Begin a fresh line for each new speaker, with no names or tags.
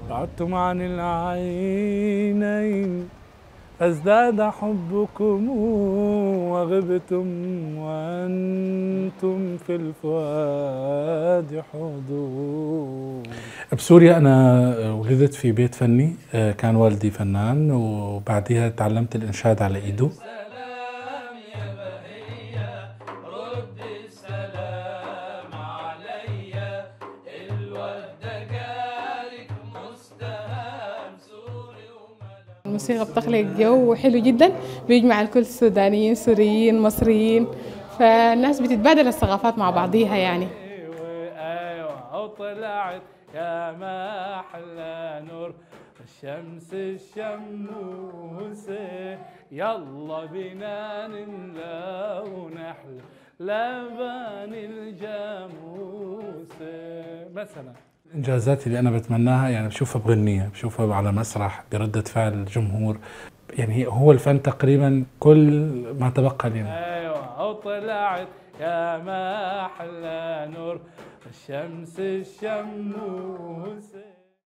بعدتم عن العينين فازداد حبكم وغبتم وأنتم في الفؤاد حضور بسوريا أنا ولدت في بيت فني كان والدي فنان وبعديها تعلمت الإنشاد على إيده
الموسيقى بتخلق جو حلو جدا بيجمع الكل سودانيين سوريين مصريين فالناس بتتبادل الثقافات مع بعضيها يعني
ايوه وطلعت يا ما احلى نور الشمس الشموسة يلا بينا نملى ونحلى لبن الجاموسة مثلا الانجازات اللي انا بتمناها يعني بشوفها بغنيها بشوفها على مسرح بردة فعل الجمهور يعني هو الفن تقريبا كل ما تبقى لنا ايوه وطلعت يا ما احلى نور الشمس الشموسه